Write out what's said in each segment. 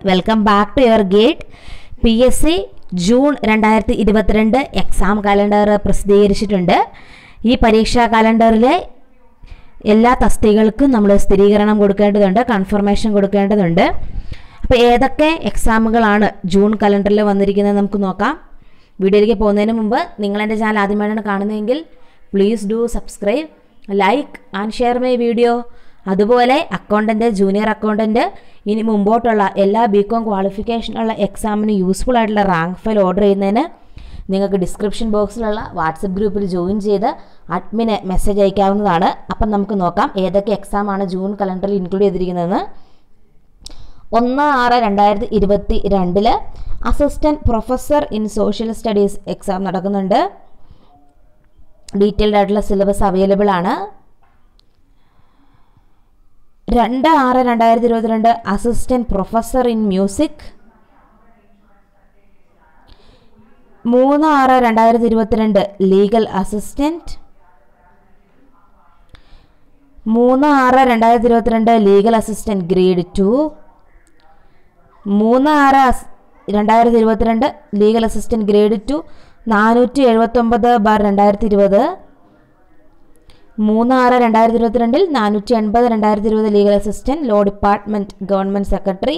welcome back to your gate P S C June രണ്ടായിരത്തി ഇരുപത്തിരണ്ട് exam calendar പ്രസിദ്ധീകരിച്ചിട്ടുണ്ട് ഈ പരീക്ഷാ കലണ്ടറിലെ എല്ലാ തസ്തികൾക്കും നമ്മൾ സ്ഥിരീകരണം കൊടുക്കേണ്ടതുണ്ട് കൺഫർമേഷൻ കൊടുക്കേണ്ടതുണ്ട് അപ്പോൾ ഏതൊക്കെ എക്സാമുകളാണ് ജൂൺ കലണ്ടറിൽ വന്നിരിക്കുന്നത് നമുക്ക് നോക്കാം വീഡിയോയിലേക്ക് പോകുന്നതിന് മുമ്പ് നിങ്ങൾ എൻ്റെ ചാനൽ ആദ്യമായിട്ടാണ് കാണുന്നതെങ്കിൽ please do subscribe like and share my video അതുപോലെ അക്കൗണ്ടൻ്റ് ജൂനിയർ അക്കൗണ്ടൻ്റ് ഇനി മുമ്പോട്ടുള്ള എല്ലാ ബി കോം ക്വാളിഫിക്കേഷനുള്ള എക്സാമിന് യൂസ്ഫുൾ ആയിട്ടുള്ള റാങ്ക് ഫയൽ ഓർഡർ ചെയ്യുന്നതിന് നിങ്ങൾക്ക് ഡിസ്ക്രിപ്ഷൻ ബോക്സിലുള്ള വാട്സപ്പ് ഗ്രൂപ്പിൽ ജോയിൻ ചെയ്ത് അഡ്മിന് മെസ്സേജ് അയക്കാവുന്നതാണ് അപ്പം നമുക്ക് നോക്കാം ഏതൊക്കെ എക്സാമാണ് ജൂൺ കലണ്ടറിൽ ഇൻക്ലൂഡ് ചെയ്തിരിക്കുന്നതെന്ന് ഒന്ന് ആറ് രണ്ടായിരത്തി ഇരുപത്തി രണ്ടില് assistant professor in social studies exam നടക്കുന്നുണ്ട് ഡീറ്റെയിൽഡ് ആയിട്ടുള്ള സിലബസ് അവൈലബിൾ ആണ് രണ്ട് ആറ് രണ്ടായിരത്തി ഇരുപത്തിരണ്ട് അസിസ്റ്റൻറ്റ് പ്രൊഫസർ ഇൻ മ്യൂസിക് മൂന്ന് ആറ് രണ്ടായിരത്തി ഇരുപത്തിരണ്ട് ലീഗൽ അസിസ്റ്റൻറ്റ് മൂന്ന് ആറ് രണ്ടായിരത്തി ഇരുപത്തിരണ്ട് ലീഗൽ അസിസ്റ്റൻറ്റ് ഗ്രേഡ് ടു മൂന്ന് ആറ് രണ്ടായിരത്തി ഇരുപത്തിരണ്ട് ലീഗൽ അസിസ്റ്റൻറ്റ് ഗ്രേഡ് ടു നാനൂറ്റി എഴുപത്തൊമ്പത് ബാർ രണ്ടായിരത്തി ഇരുപത് മൂന്ന് ആറ് രണ്ടായിരത്തി ഇരുപത്തിരണ്ടിൽ നാനൂറ്റി എൺപത് രണ്ടായിരത്തി ഇരുപത് legal assistant law department government secretary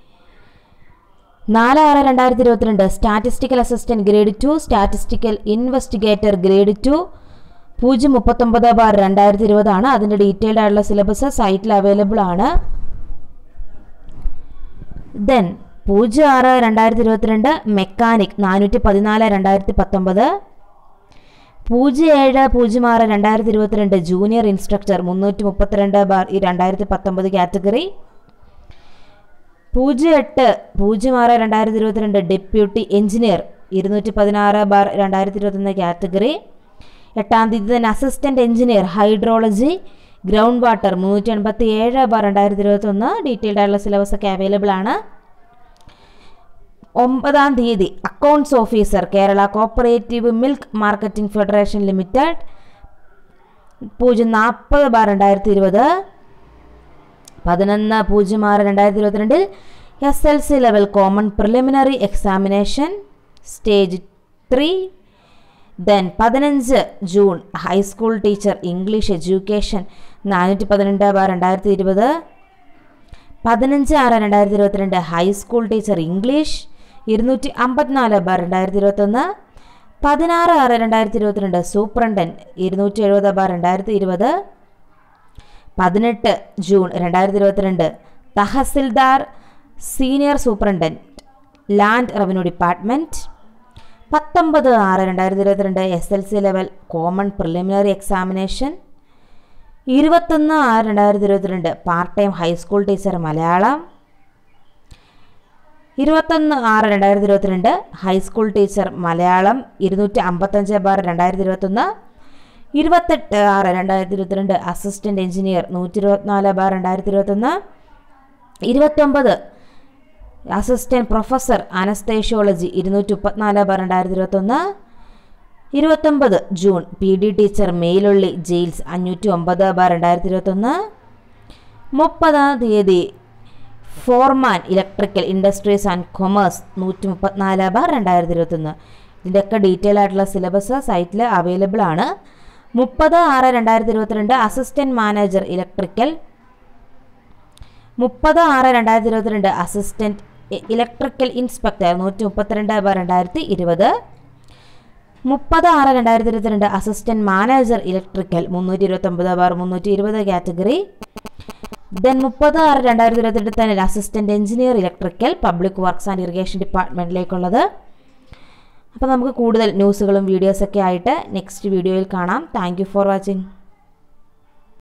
നാല് ആറ് രണ്ടായിരത്തി ഇരുപത്തിരണ്ട് statistical assistant grade two statistical investigator grade two പൂജ്യം മുപ്പത്തൊമ്പത് ബാർ രണ്ടായിരത്തി ഇരുപതാണ് അതിൻ്റെ ഡീറ്റെയിൽഡ് ആയിട്ടുള്ള സിലബസ് സൈറ്റിൽ അവൈലബിൾ ആണ് ദെൻ പൂജ്യം ആറ് രണ്ടായിരത്തി ഇരുപത്തിരണ്ട് മെക്കാനിക് നാനൂറ്റി പതിനാല് രണ്ടായിരത്തി പത്തൊമ്പത് പൂജ്യം ഏഴ് പൂജ്യം ആറ് രണ്ടായിരത്തി ഇരുപത്തിരണ്ട് ജൂനിയർ ഇൻസ്ട്രക്ടർ മുന്നൂറ്റി മുപ്പത്തിരണ്ട് ബാർ ഈ രണ്ടായിരത്തി പത്തൊമ്പത് കാറ്റഗറി പൂജ്യം എട്ട് പൂജ്യം ആറ് രണ്ടായിരത്തി ഇരുപത്തിരണ്ട് ഡെപ്യൂട്ടി എഞ്ചിനീയർ ഇരുന്നൂറ്റി പതിനാറ് ബാർ രണ്ടായിരത്തി ഇരുപത്തൊന്ന് കാറ്റഗറി എട്ടാം തീയതി തന്നെ assistant engineer hydrology ground water മുന്നൂറ്റി എൺപത്തി ഏഴ് ബാർ രണ്ടായിരത്തി ഇരുപത്തൊന്ന് ഡീറ്റെയിൽഡ് ആയിട്ടുള്ള സിലബസ് ഒക്കെ അവൈലബിൾ ആണ് ഒമ്പതാം തീയതി accounts officer Kerala cooperative milk marketing federation limited പൂജ്യം നാൽപ്പത് ബാർ രണ്ടായിരത്തി ഇരുപത് പതിനൊന്ന് പൂജ്യം ആറ് രണ്ടായിരത്തി ഇരുപത്തിരണ്ടിൽ S L C level common preliminary examination stage three then പതിനഞ്ച് June high school teacher English education നാനൂറ്റി പതിനെട്ട് ബാർ രണ്ടായിരത്തി ഇരുപത് പതിനഞ്ച് ആറ് രണ്ടായിരത്തി ഇരുപത്തിരണ്ട് ഹൈസ്കൂൾ ടീച്ചർ ഇംഗ്ലീഷ് ഇരുന്നൂറ്റി അമ്പത്തിനാല് ബാർ രണ്ടായിരത്തി ഇരുപത്തൊന്ന് പതിനാറ് ആറ് രണ്ടായിരത്തി ഇരുപത്തിരണ്ട് സൂപ്രണ്ടൻ ഇരുന്നൂറ്റി എഴുപത് ബാർ രണ്ടായിരത്തി ഇരുപത് പതിനെട്ട് ജൂൺ രണ്ടായിരത്തി ഇരുപത്തിരണ്ട് tahsildar senior superintendent land revenue department പത്തൊമ്പത് ആറ് രണ്ടായിരത്തി ഇരുപത്തിരണ്ട് S L C level common preliminary examination ഇരുപത്തൊന്ന് ആറ് രണ്ടായിരത്തി ഇരുപത്തിരണ്ട് part time high school teacher Malayalam ഇരുപത്തൊന്ന് ആറ് രണ്ടായിരത്തി ഇരുപത്തിരണ്ട് ഹൈസ്കൂൾ ടീച്ചർ മലയാളം ഇരുന്നൂറ്റി അമ്പത്തഞ്ച് ബാർ രണ്ടായിരത്തി ഇരുപത്തൊന്ന് ഇരുപത്തെട്ട് ആറ് രണ്ടായിരത്തി ഇരുപത്തിരണ്ട് അസിസ്റ്റൻറ്റ് എഞ്ചിനീയർ നൂറ്റി ഇരുപത്തിനാല് ബാർ രണ്ടായിരത്തി ഇരുപത്തൊന്ന് ഇരുപത്തൊമ്പത് അസിസ്റ്റൻറ്റ് പ്രൊഫസർ അനസ്തേഷ്യോളജി ഇരുന്നൂറ്റി മുപ്പത്തിനാല് ബാർ രണ്ടായിരത്തി ഇരുപത്തൊന്ന് ഇരുപത്തൊമ്പത് ജൂൺ പി ഡി ടീച്ചർ മെയിലുള്ളി ജെയിൽസ് അഞ്ഞൂറ്റി ഒമ്പത് ബാർ രണ്ടായിരത്തി ഇരുപത്തൊന്ന് മുപ്പതാം തീയതി foreman electrical industries and commerce നൂറ്റി മുപ്പത്തിനാല് ബാർ രണ്ടായിരത്തി ഇരുപത്തൊന്ന് ഇതിൻ്റെയൊക്കെ ഡീറ്റെയിൽ ആയിട്ടുള്ള സിലബസ് സൈറ്റിൽ അവൈലബിൾ ആണ് മുപ്പത് ആറ് രണ്ടായിരത്തി ഇരുപത്തിരണ്ട് അസിസ്റ്റൻറ്റ് മാനേജർ ഇലക്ട്രിക്കൽ മുപ്പത് ആറ് രണ്ടായിരത്തി ഇരുപത്തിരണ്ട് അസിസ്റ്റൻറ്റ് ഇലക്ട്രിക്കൽ ഇൻസ്പെക്ടർ നൂറ്റി മുപ്പത്തിരണ്ട് ബാർ രണ്ടായിരത്തി ഇരുപത് മുപ്പത് ആറ് രണ്ടായിരത്തി ഇരുപത്തിരണ്ട് അസിസ്റ്റൻറ്റ് മാനേജർ ഇലക്ട്രിക്കൽ മുന്നൂറ്റി ഇരുപത്തൊമ്പത് ബാർ മുന്നൂറ്റി ഇരുപത് കാറ്റഗറി ദെൻ മുപ്പത് ആറ് രണ്ടായിരത്തി ഇരുപത്തിരണ്ട് തന്നെ assistant engineer electrical public works and irrigation ഡിപ്പാർട്ട്മെൻറ്റിലേക്കുള്ളത് അപ്പോൾ നമുക്ക് കൂടുതൽ ന്യൂസുകളും വീഡിയോസൊക്കെ ആയിട്ട് നെക്സ്റ്റ് വീഡിയോയിൽ കാണാം താങ്ക് ഫോർ വാച്ചിങ്